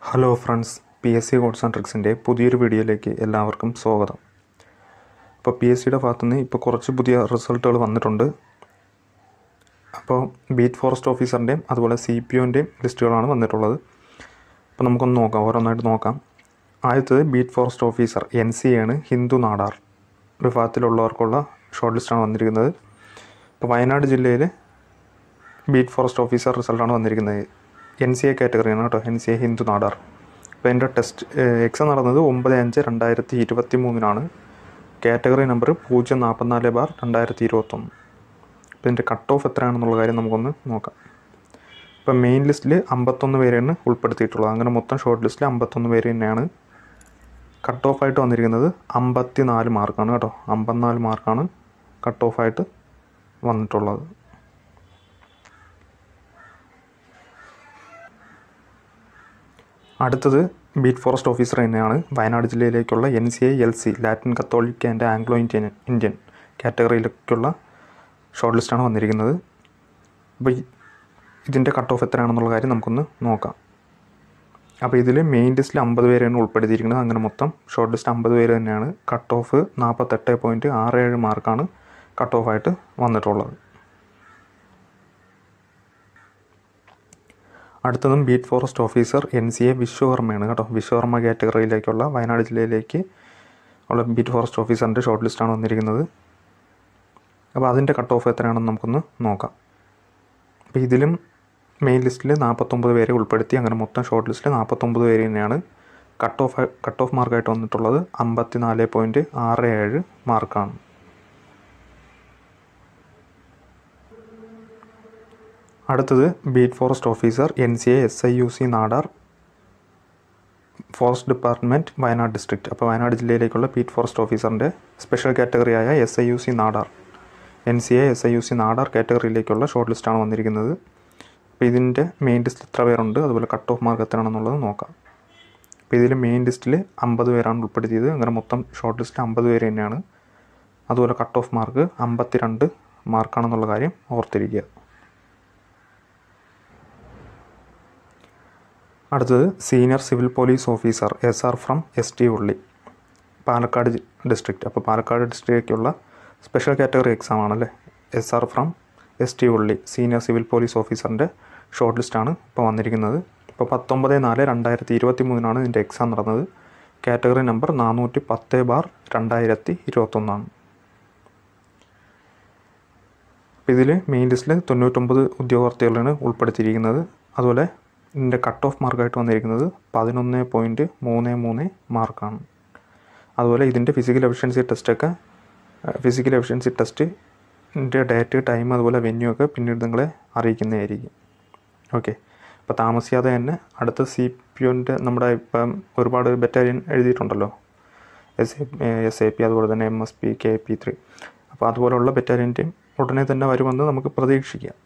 hello friends P S C codes and ട്രിക്സിൻ്റെ പുതിയൊരു വീഡിയോയിലേക്ക് എല്ലാവർക്കും സ്വാഗതം അപ്പോൾ പി എസ് സിയുടെ ഭാഗത്തുനിന്ന് ഇപ്പോൾ കുറച്ച് പുതിയ റിസൾട്ടുകൾ വന്നിട്ടുണ്ട് അപ്പോൾ ബീറ്റ് ഫോറസ്റ്റ് ഓഫീസറിൻ്റെയും അതുപോലെ സി പി ഒൻ്റെയും ലിസ്റ്റുകളാണ് വന്നിട്ടുള്ളത് അപ്പോൾ നമുക്കൊന്ന് നോക്കാം ഓരോന്നായിട്ട് നോക്കാം ആദ്യത്തത് beat forest officer N C ആണ് ഹിന്ദു നാടാർ വിഭാഗത്തിലുള്ളവർക്കുള്ള ഷോർട്ട് ലിസ്റ്റാണ് വന്നിരിക്കുന്നത് ഇപ്പോൾ വയനാട് ജില്ലയിൽ ബീറ്റ് ഫോറസ്റ്റ് ഓഫീസർ റിസൾട്ടാണ് വന്നിരിക്കുന്നത് എൻ സി എ കാറ്റഗറിയാണ് കേട്ടോ N C A Hindu Nadar അപ്പോൾ എൻ്റെ ടെസ്റ്റ് എക്സാം നടന്നത് ഒമ്പത് അഞ്ച് രണ്ടായിരത്തി ഇരുപത്തി മൂന്നിനാണ് കാറ്റഗറി നമ്പർ പൂജ്യം നാൽപ്പത്തിനാല് ബാർ രണ്ടായിരത്തി ഇരുപത്തൊന്ന് അപ്പോൾ ഇതിൻ്റെ കട്ട് ഓഫ് എത്രയാണെന്നുള്ള കാര്യം നമുക്കൊന്ന് നോക്കാം ഇപ്പോൾ മെയിൻ ലിസ്റ്റിൽ അമ്പത്തൊന്ന് പേരെയാണ് ഉൾപ്പെടുത്തിയിട്ടുള്ളത് അങ്ങനെ മൊത്തം ഷോർട്ട് ലിസ്റ്റിൽ അമ്പത്തൊന്ന് പേര് തന്നെയാണ് കട്ട് ഓഫ് ആയിട്ട് വന്നിരിക്കുന്നത് അമ്പത്തി നാല് മാർക്കാണ് കേട്ടോ അമ്പത്തിനാല് മാർക്കാണ് കട്ട് ഓഫ് ആയിട്ട് വന്നിട്ടുള്ളത് അടുത്തത് ബീറ്റ് ഫോറസ്റ്റ് ഓഫീസർ തന്നെയാണ് വയനാട് ജില്ലയിലേക്കുള്ള N C I L C Latin Catholic and Anglo Indian Indian കാറ്റഗറിയിലേക്കുള്ള ഷോർട്ട് ലിസ്റ്റാണ് വന്നിരിക്കുന്നത് അപ്പോൾ ഈ- ഇതിൻ്റെ കട്ട് ഓഫ് എത്രയാണെന്നുള്ള കാര്യം നമുക്കൊന്ന് നോക്കാം അപ്പോൾ ഇതിൽ മെയിൻ ലിസ്റ്റിൽ അമ്പത് പേരെയാണ് ഉൾപ്പെടുത്തിയിരിക്കുന്നത് അങ്ങനെ മൊത്തം ഷോർട്ട് ലിസ്റ്റ് അമ്പത് പേര് തന്നെയാണ് കട്ട് ഓഫ് നാൽപ്പത്തെട്ട് പോയിൻറ്റ് ആറ് ഏഴ് മാർക്കാണ് കട്ട് ഓഫ് ആയിട്ട് വന്നിട്ടുള്ളത് അടുത്തതും beat forest officer N C A വിശ്വകർമ്മയാണ് കേട്ടോ വിശ്വകർമ്മ കാറ്റഗറിയിലേക്കുള്ള വയനാട് ജില്ലയിലേക്ക് ഉള്ള ബീറ്റ് ഫോറസ്റ്റ് ഓഫീസറിൻ്റെ ഷോർട്ട് ലിസ്റ്റാണ് വന്നിരിക്കുന്നത് അപ്പോൾ അതിൻ്റെ കട്ട് ഓഫ് എത്രയാണെന്ന് നമുക്കൊന്ന് നോക്കാം അപ്പോൾ ഇതിലും മെയിൻ ലിസ്റ്റിൽ നാൽപ്പത്തൊമ്പത് പേരെ ഉൾപ്പെടുത്തി അങ്ങനെ മൊത്തം ഷോർട്ട് ലിസ്റ്റിൽ നാൽപ്പത്തൊമ്പത് പേര് തന്നെയാണ് കട്ട് ഓഫ് കട്ട് ഓഫ് മാർക്കായിട്ട് വന്നിട്ടുള്ളത് അമ്പത്തി നാല് പോയിൻറ്റ് ആറ് ഏഴ് മാർക്കാണ് അടുത്തത് beat forest officer N C A S I U C Nadar forest department Wayanad district അപ്പോൾ വയനാട് ജില്ലയിലേക്കുള്ള ബീറ്റ് ഫോറസ്റ്റ് ഓഫീസറിൻ്റെ സ്പെഷ്യൽ കാറ്റഗറിയായ S I U C Nadar N C A S I U C Nadar കാറ്റഗറിയിലേക്കുള്ള ഷോർട്ട് ലിസ്റ്റാണ് വന്നിരിക്കുന്നത് അപ്പോൾ ഇതിൻ്റെ മെയിൻ ലിസ്റ്റിൽ എത്ര പേരുണ്ട് അതുപോലെ കട്ട് ഓഫ് മാർക്ക് എത്രയാണെന്നുള്ളത് നോക്കാം അപ്പോൾ ഇതിൽ മെയിൻ ലിസ്റ്റിൽ അമ്പത് പേരാണ് ഉൾപ്പെടുത്തിയത് അങ്ങനെ മൊത്തം ഷോർട്ട് ലിസ്റ്റിൽ അമ്പത് പേര് തന്നെയാണ് അതുപോലെ കട്ട് ഓഫ് മാർക്ക് അമ്പത്തി രണ്ട് മാർക്കാണെന്നുള്ള കാര്യം ഓർത്തിരിക്കുക അടുത്തത് senior civil police officer S R from S T only Palakkad district അപ്പോൾ പാലക്കാട് ഡിസ്ട്രിക്റ്റിലേക്കുള്ള സ്പെഷ്യൽ കാറ്റഗറി എക്സാം ആണല്ലേ S R from S T only senior civil police ഓഫീസറിൻ്റെ ഷോർട്ട് ലിസ്റ്റാണ് ഇപ്പോൾ വന്നിരിക്കുന്നത് ഇപ്പോൾ പത്തൊമ്പത് നാല് രണ്ടായിരത്തി ഇരുപത്തി മൂന്നിനാണ് ഇതിൻ്റെ എക്സാം നടന്നത് കാറ്റഗറി നമ്പർ നാനൂറ്റി പത്ത് ബാർ രണ്ടായിരത്തി ഇരുപത്തൊന്നാണ് അപ്പോൾ ഇതിൽ മെയിൻ ലിസ്റ്റിൽ തൊണ്ണൂറ്റൊമ്പത് ഉദ്യോഗാർത്ഥികളാണ് ഉൾപ്പെടുത്തിയിരിക്കുന്നത് അതുപോലെ ഇതിൻ്റെ കട്ട് ഓഫ് മാർക്കായിട്ട് വന്നിരിക്കുന്നത് പതിനൊന്ന് പോയിൻറ്റ് മൂന്ന് മൂന്ന് മാർക്കാണ് അതുപോലെ ഇതിൻ്റെ ഫിസിക്കൽ എഫിഷ്യൻസി ടെസ്റ്റൊക്കെ ഫിസിക്കൽ എഫിഷ്യൻസി ടെസ്റ്റിൻ്റെ ഡേറ്റ് ടൈം അതുപോലെ വെന്യൂ ഒക്കെ പിന്നീട് നിങ്ങളെ അറിയിക്കുന്നതായിരിക്കും ഓക്കെ അപ്പോൾ താമസിയാതെ തന്നെ അടുത്ത സി പി ഒൻ്റെ നമ്മുടെ ഇപ്പം ഒരുപാട് ബറ്റാലിയൻ എഴുതിയിട്ടുണ്ടല്ലോ S A S A P അതുപോലെ തന്നെ M S P K P three അപ്പോൾ അതുപോലെയുള്ള ബറ്റാലിയൻ്റെയും ഉടനെ തന്നെ വരുമെന്ന് നമുക്ക് പ്രതീക്ഷിക്കാം